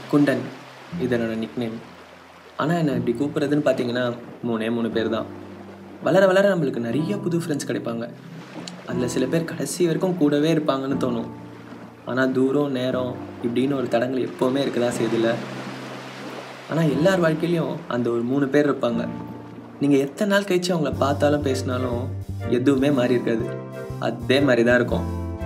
குண்டன் இது என்னோட நிக்நேம் ஆனால் என்னை இப்படி கூப்பிட்றதுன்னு பார்த்தீங்கன்னா மூணே மூணு பேர் தான் வளர வளர நம்மளுக்கு நிறைய புது ஃப்ரெண்ட்ஸ் கிடைப்பாங்க அதில் சில பேர் கடைசி வரைக்கும் கூடவே இருப்பாங்கன்னு தோணும் ஆனால் தூரம் நேரம் இப்படின்னு ஒரு தடங்கள் எப்போவுமே இருக்கதா செய்யுதுல்ல ஆனால் எல்லார் வாழ்க்கையிலையும் அந்த ஒரு மூணு பேர் இருப்பாங்க நீங்கள் எத்தனை நாள் கழிச்சு அவங்கள பார்த்தாலும் பேசினாலும் எதுவுமே மாறி இருக்காது அதே மாதிரி தான் இருக்கும்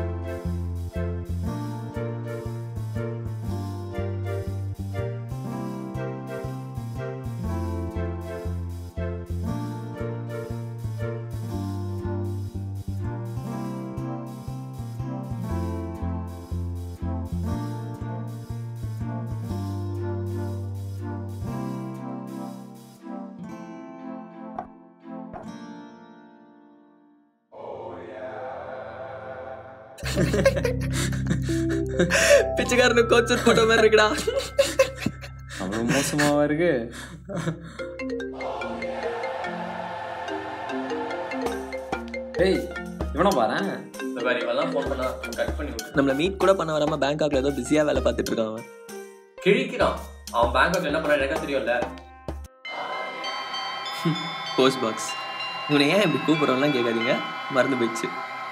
பிச்சைக்காரனு கோச்சர் போட்ட மாதிரி இருக்குடா அவ்வளோ மோசமாவா இருக்கு டேய் இவனை பாரேன் இந்த மாதிரி இவெல்லாம் ஃபோன் பண்ணா கட் பண்ணி விட்டு நம்மளை மீட் கூட பண்ண வராம பேங்காக்ல ஏதோ பிஸியாக வேலை பார்த்துட்டு இருக்கான் அவன் கிழிக்கிறான் அவன் பேங்காக் என்ன பண்ண எனக்கு தெரியும்ல போஸ்ட் பாக்ஸ் இவனை ஏன் இப்படி கூப்பிட்றோம்லாம் கேட்காதீங்க மறந்து போயிடுச்சு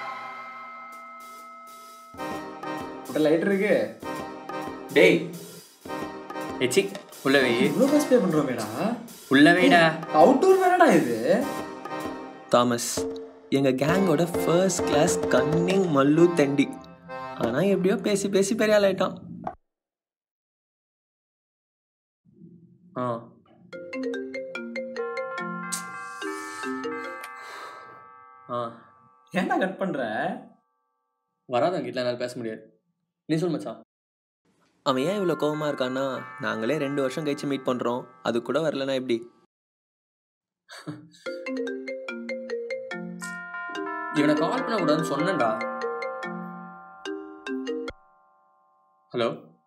லைட் இருக்கு டேய் எச்சி உள்ள வை இவ்வளோ காசு பே பண்ணுறோமேடா உள்ள வைடா அவுட்டோர் வேணடா இது தாமஸ் எங்கள் கேங்கோட ஃபர்ஸ்ட் கிளாஸ் கன்னிங் மல்லு தெண்டி ஆனால் எப்படியோ பேசி பேசி பெரிய ஆள் ஆயிட்டான் ஆ ஆ ஏன்டா கட் பண்ற வராதவங்க கிட்ட என்னால் பேச முடியாது நீ சொல் மச்சான் அவன் ஏன் இவ்வளோ கோவமா இருக்கான்னா நாங்களே ரெண்டு வருஷம் கழிச்சு மீட் பண்ணுறோம் அது கூட வரலனா எப்படி இவனை கால் பண்ண கூடாதுன்னு சொன்னேன்டா ஹலோ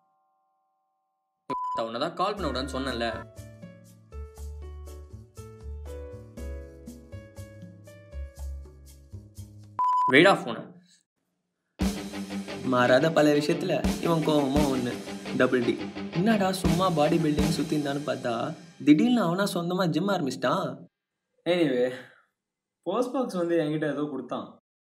உன்னதான் கால் பண்ண கூடாதுன்னு சொன்னேன்ல வெயிட் ஆஃப் போன மாறாத பல விஷயத்துல இவன் கோவமும் ஒன்று டபுள் டி என்னடா சும்மா பாடி பில்டிங் சுற்றி இருந்தான்னு பார்த்தா திடீர்னு அவனா சொந்தமாக ஜிம் ஆரம்பிச்சிட்டான் எனிவே போஸ்ட் பாக்ஸ் வந்து என்கிட்ட ஏதோ கொடுத்தான்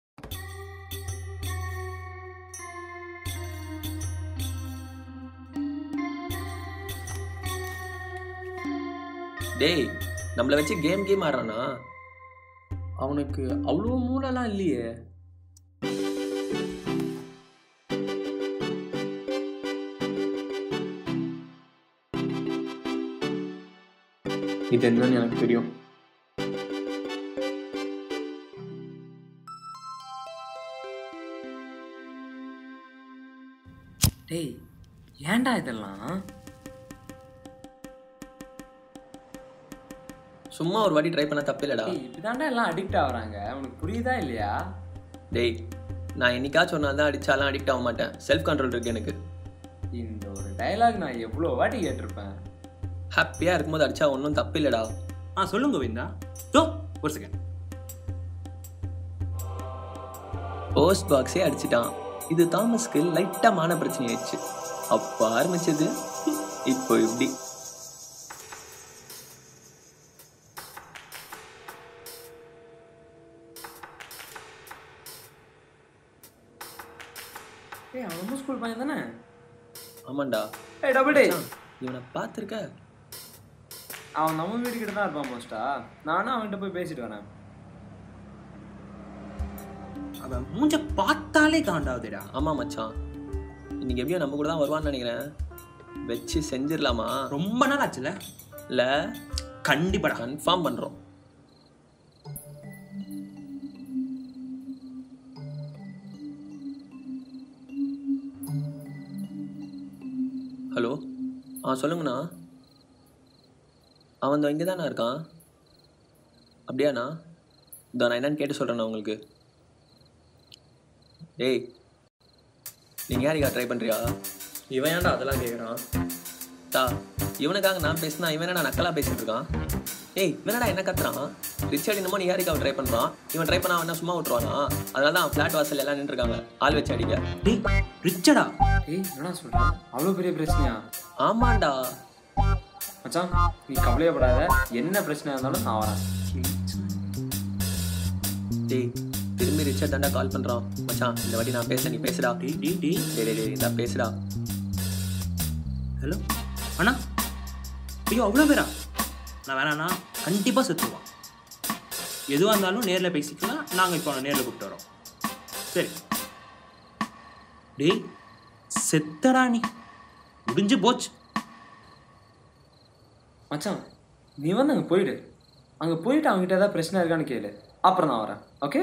டேய் நம்மளை வச்சு கேம் கேம் ஆடுறானா அவனுக்கு அவ்வளோ மூளைலாம் இல்லையே இது என்னன்னு எனக்கு தெரியும் டேய் ஏன்டா இதெல்லாம் சும்மா ஒரு வாட்டி ட்ரை பண்ண தப்பில்லடா டேய் இப்படிதான்டா எல்லாம் அடிக்ட் ஆகுறாங்க உனக்கு புரியுதா இல்லையா டேய் நான் என்னைக்காச்சும் ஒரு நாள் தான் அடிச்சாலாம் அடிக்ட் ஆக மாட்டேன் செல்ஃப் கண்ட்ரோல் இருக்கு எனக்கு இந்த ஒரு டயலாக் நான் எவ்வளோ வாட்டி கேட்டிருப்பேன் ஹாப்பியாக இருக்கும்போது அடிச்சா ஒன்றும் தப்பில்லடா ஆ சொல்லுங்க கோவிந்தா தோ ஒரு செகண்ட் போஸ்ட் பாக்ஸே அடிச்சிட்டான் இது தாமஸ்க்கு லைட்டாக மான பிரச்சனை ஆயிடுச்சு அப்போ ஆரம்பிச்சது இப்போ இப்படி ஏய் அவன் ரொம்ப ஸ்கூல் பையன் தானே ஆமாண்டா ஏய் டபுள் டே இவனை பார்த்துருக்க அவன் நம்ம வீடு கிட்ட தான் இருப்பான் மோஸ்டா நானும் அவன்கிட்ட போய் பேசிட்டு வரேன் அவன் மூஞ்ச பார்த்தாலே காண்டாவுதுடா ஆமாம் மச்சான் இன்னைக்கு எப்படியோ நம்ம கூட தான் வருவான்னு நினைக்கிறேன் வச்சு செஞ்சிடலாமா ரொம்ப நாள் ஆச்சுல இல்லை கண்டிப்பாடா கன்ஃபார்ம் பண்ணுறோம் ஹலோ ஆ சொல்லுங்கண்ணா அவன் இங்கே தானே இருக்கான் அப்படியாண்ணா இதோ நான் என்னன்னு கேட்டு சொல்கிறேண்ணா உங்களுக்கு ஏய் நீங்கள் யாரிக்கா ட்ரை பண்ணுறியா இவன் ஏன்டா அதெல்லாம் கேட்குறான் தா இவனுக்காக நான் பேசினா இவன் என்ன நக்கலா பேசிட்டு இருக்கான் ஏய் இவனடா என்ன கத்துறான் ரிச்சர்ட் என்னமோ நீ யாருக்கு அவன் ட்ரை பண்றான் இவன் ட்ரை பண்ணா அவன் என்ன சும்மா விட்டுருவானா அதனால தான் அவன் ஃபிளாட் வாசல் எல்லாம் நின்றுருக்காங்க ஆள் வச்சு அடிக்க டேய் ரிச்சடா ஏய் என்னடா சொல்கிறேன் அவ்வளோ பெரிய பிரச்சனையா ஆமாண்டா மச்சான் நீ கவலையப்படாத என்ன பிரச்சனை இருந்தாலும் நான் வரேன் டேய் திரும்பி ரிச்சர்ட் தாண்டா கால் பண்றான் மச்சான் இந்த வாட்டி நான் பேச நீ பேசுடா டேய் டேய் டேய் டேய் டேய் டேய் இந்தா பேசுடா ஹலோ அண்ணா ஐயோ அவ்வளோ பேரா நான் வேணாண்ணா கண்டிப்பாக செத்துருவான் எதுவாக இருந்தாலும் நேரில் பேசிக்கலாம் நாங்கள் இப்போ அவனை நேரில் கூப்பிட்டு வரோம் சரி டேய் செத்தடா நீ முடிஞ்சு போச்சு மச்சான் நீ வந்து அங்கே போயிடு அங்கே போயிட்டு அவங்ககிட்ட ஏதாவது பிரச்சனை இருக்கான்னு கேளு அப்புறம் நான் வரேன் ஓகே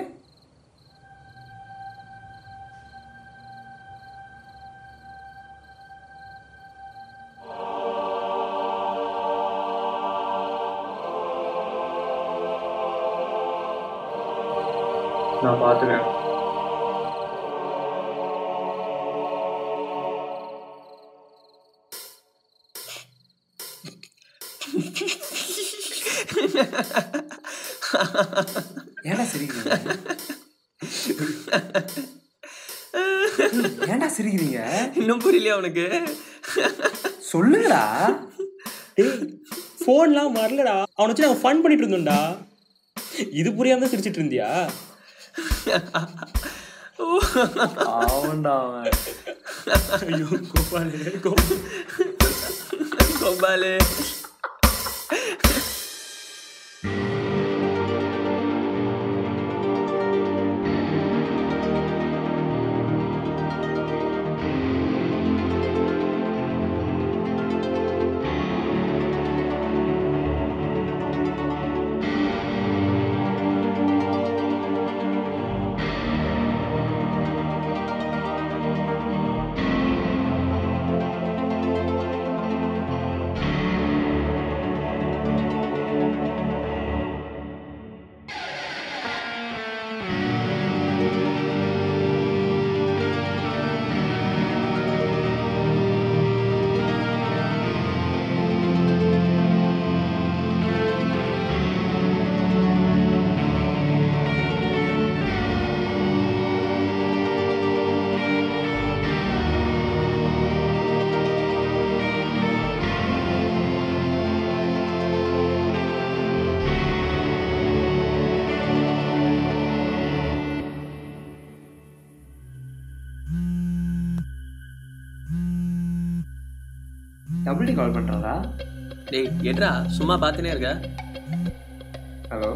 நான் பார்த்துக்கிறேன் ஏன்டா சிரிக்கிறீங்க ஏன்டா சிரிக்கிறீங்க இன்னும் புரியலையா உனக்கு சொல்லுங்கடா டேய் ஃபோன்லாம் வரலடா அவனை வச்சு நாங்கள் ஃபன் பண்ணிட்டு இருந்தோம்டா இது புரியாம தான் சிரிச்சிட்டு இருந்தியா ஆவண்டா அவன் ஐயோ கோபாலே Gopal Gopal double D call பண்ணுறாரா டேய் எட்ரா சும்மா பார்த்துனே இருக்க ஹலோ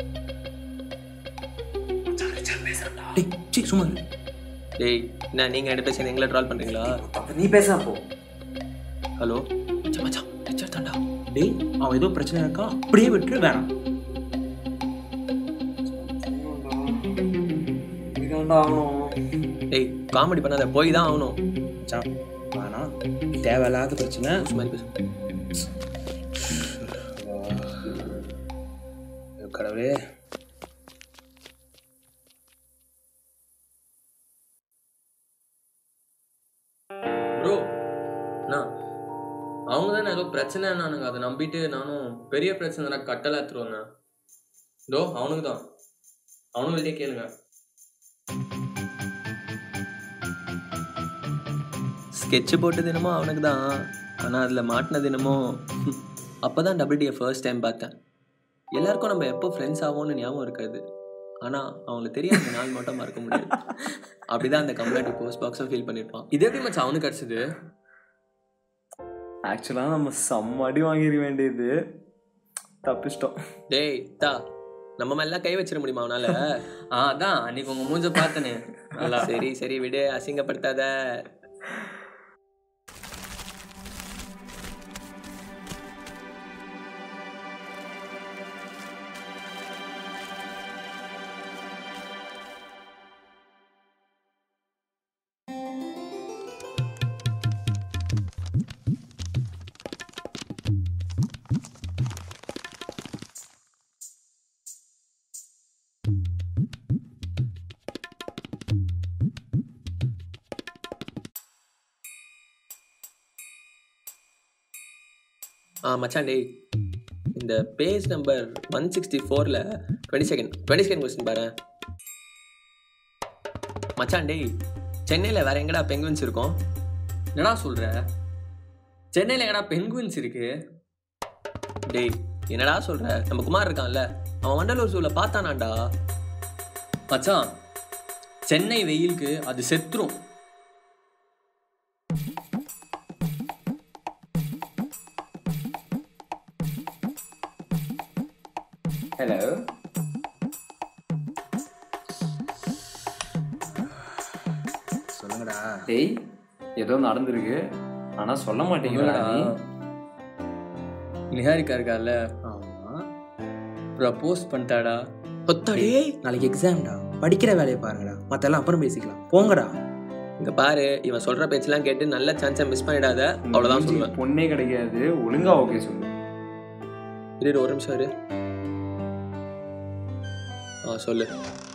டேய் சி சும்மா இரு. டேய் என்ன நீங்கள் ரெண்டு பேர் சேர்ந்து எங்களை ட்ரால் பண்ணுறீங்களா அப்போ நீ பேச போ ஹலோ மச்சான் மச்சான் ரிச்சர்ட் தாண்டா டேய் அவன் ஏதோ பிரச்சனை இருக்கா அப்படியே விட்டு வேணாம் இதுக்காண்டா ஆகணும் டேய் காமெடி பண்ணாத போய் தான் ஆகணும் மச்சான் வேணாம் தேவையில்லாத பிரச்சனை லூசு மாதிரி பேசு ஐயோ, கடவுளே ப்ரோ அண்ணா அவங்க தானே ஏதோ பிரச்சனை நானுங்க அதை நம்பிட்டு நானும் பெரிய பிரச்சனை தானே கட்டலை எடுத்துருவேண்ணா இதோ அவனுக்கு தான் அவனும் வெளியே கேளுங்க ஸ்கெட்சு போட்ட தினமும் அவனுக்கு தான் ஆனால் அதில் மாட்டின தினமும் அப்போ தான் டபுள் டியை ஃபர்ஸ்ட் டைம் பார்த்தேன் எல்லாருக்கும் நம்ம எப்போ ஃப்ரெண்ட்ஸ் ஆவோம்னு ஞாபகம் இருக்காது ஆனால் அவங்களுக்கு தெரியும் அந்த நாள் மட்டும் மறக்க முடியாது அப்படிதான் அந்த கம்யூனிட்டி போஸ்ட் பாக்ஸும் ஃபீல் பண்ணியிருப்பான் இது எப்படி மச்சான் அவனுக்கு கிடச்சிது ஆக்சுவலாக நம்ம செம்ம அடி வாங்கிட வேண்டியது தப்பிச்சிட்டோம் டேய் தா நம்ம மேலாம் கை வச்சிட முடியுமா அவனால ஆ அதான் அன்னைக்கு உங்க மூஞ்ச பார்த்தனே நல்லா சரி சரி விடு அசிங்கப்படுத்தாத ஆ மச்சான் டேய் இந்த பேஜ் நம்பர் ஒன் சிக்ஸ்டி ஃபோரில் twenty second twenty second question பாரு மச்சான் டேய் சென்னையில் வேற எங்கடா பெங்குவின்ஸ் இருக்கும் என்னடா சொல்ற சென்னையில் எங்கடா பென்குயின்ஸ் இருக்கு டேய் என்னடா சொல்ற நம்ம குமார் இருக்கான்ல அவன் வண்டலூர் ஜூல பார்த்தானாண்டா மச்சான் சென்னை வெயிலுக்கு அது செத்துரும் ஹலோ சொல்லுங்கடா டேய் ஏதோ நடந்திருக்கு ஆனா சொல்ல மாட்டேங்கிறடா நீ நிஹாரிக்கா இருக்கால ஆமா ப்ரப்போஸ் பண்ணிட்டாடா ஒத்தாடி நாளைக்கு எக்ஸாம்டா படிக்கிற வேலையை பாருங்கடா மத்தெல்லாம் அப்புறம் பேசிக்கலாம் போங்கடா இங்க பாரு இவன் சொல்ற பேச்செல்லாம் கேட்டு நல்ல சான்ஸை மிஸ் பண்ணிடாத அவ்வளவுதான் மூஞ்சிக்கு சொல்லுவேன் பொண்ணே கிடைக்காது ஒழுங்கா ஓகே சொல்லு இரு இரு, ஒரு நிமிஷம் இரு ஆ சொல்லு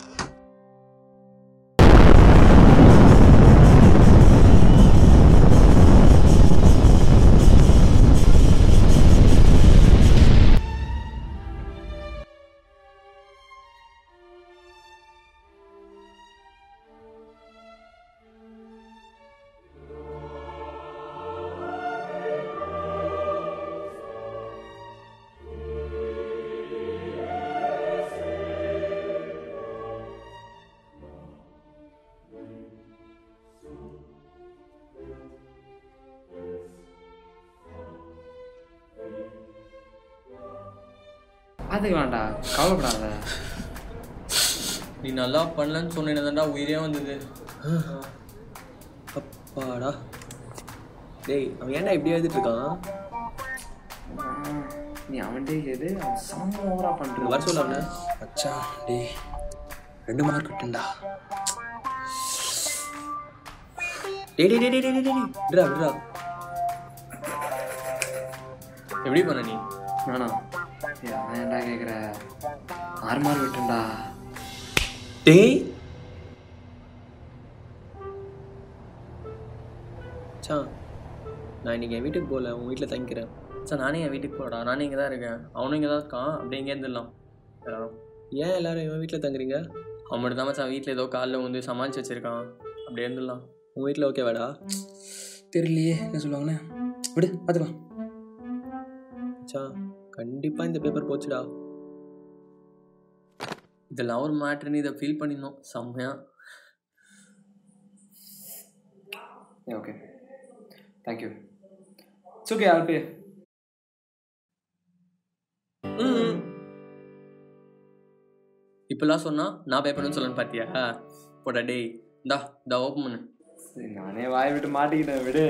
பாத்துக்கலாம்டா கவலைப்படாத நீ நல்லா பண்ணலன்னு சொன்னேன்தான்டா உயிரே வந்தது அப்பாடா டேய் அவன் ஏன்டா இப்படி எழுதிட்டு இருக்கான் நீ அவன்கிட்ட கேது அவன் செம்ம ஓவரா இங்க பண்றான் வர சொல்ல அவனை மச்சான் டேய் ரெண்டு மார்க் கட்டுண்டா டேய் டேய் டேய் டேய் டேய் டேய் விட்றா விட்றா எப்படி பண்ண நீ நானா ஏய், அவன் ஏன்டா கேக்குற ஆறு மார்க் விட்டுண்டா டேய் சான் நான் இன்னைக்கு என் வீட்டுக்கு போகல உன் வீட்டில் தங்கிக்கிறேன் சார் நானே என் வீட்டுக்கு போடா நானே இங்கே தான் இருக்கேன் அவனும் இங்கே தான் இருக்கான் அப்படியே இங்கே இருந்துடலாம் எல்லாரும் ஏன் எல்லாரும் இவன் வீட்டில் தங்குறீங்க அவன் மட்டும் தான் மச்சான் வீட்டில் ஏதோ காலைல வந்து சமாளிச்சு வச்சிருக்கான் அப்படியே இருந்துடலாம் உன் வீட்டில் ஓகேவாடா தெரியலையே என்ன சொல்லுவாங்கன்னு விடு பார்த்துக்கலாம் சான் கண்டிப்பாக இந்த பேப்பர் போச்சுடா இதெல்லாம் ஒரு மேட்ருன்னு இதை ஃபீல் பண்ணியிருந்தோம் செம்மையா okay thank you it's okay all பே இப்பெல்லாம் சொன்னா நான் பே பண்ணுன்னு சொல்லணும்னு பார்த்தியா போடா டேய் இந்தா இந்தா ஓப்பன் பண்ணு நானே வாய் விட்டு மாட்டிக்கிட்டேன் விடு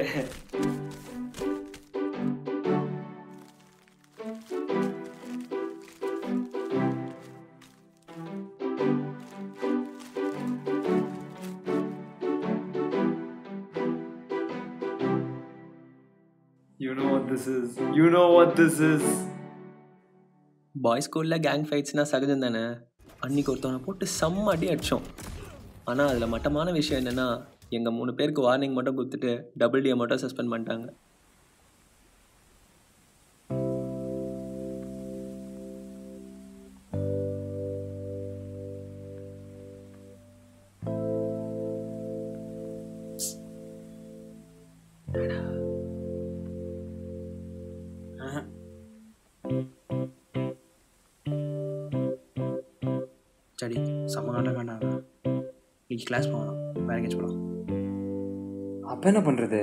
You know what this is. You know what this is. Boys ஸ்கூலில் கேங் ஃபைட்ஸ்னால் சகஜம் தானே அன்னைக்கு ஒருத்தவனை போட்டு செம்ம அடி அடித்தோம் ஆனால் அதில் மட்டமான விஷயம் என்னென்னா எங்கள் மூணு பேருக்கு வார்னிங் மட்டும் கொடுத்துட்டு டபுள் டியை மட்டும் சஸ்பெண்ட் பண்ணிட்டாங்க சரி செம்ம காண்ட காண்டாங்க இன்னைக்கு கிளாஸ் போகணும் வேற எங்கேயாச்சும் போகலாம் அப்ப என்ன பண்றது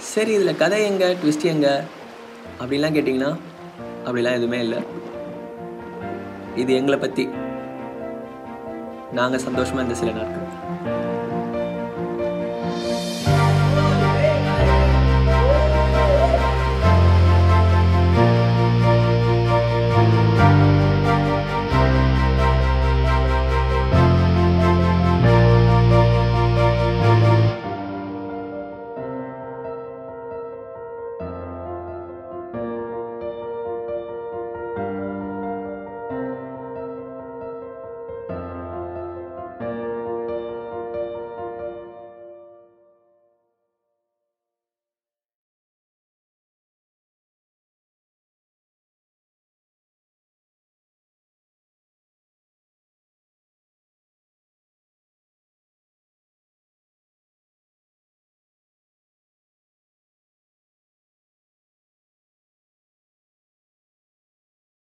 சரி இதில் கதை எங்க ட்விஸ்ட் எங்க அப்படிலாம் கேட்டிங்கன்னா அப்படிலாம் எதுவுமே இல்லை இது எங்களை பற்றி நாங்கள் சந்தோஷமாக இருந்த சில நாட்கள்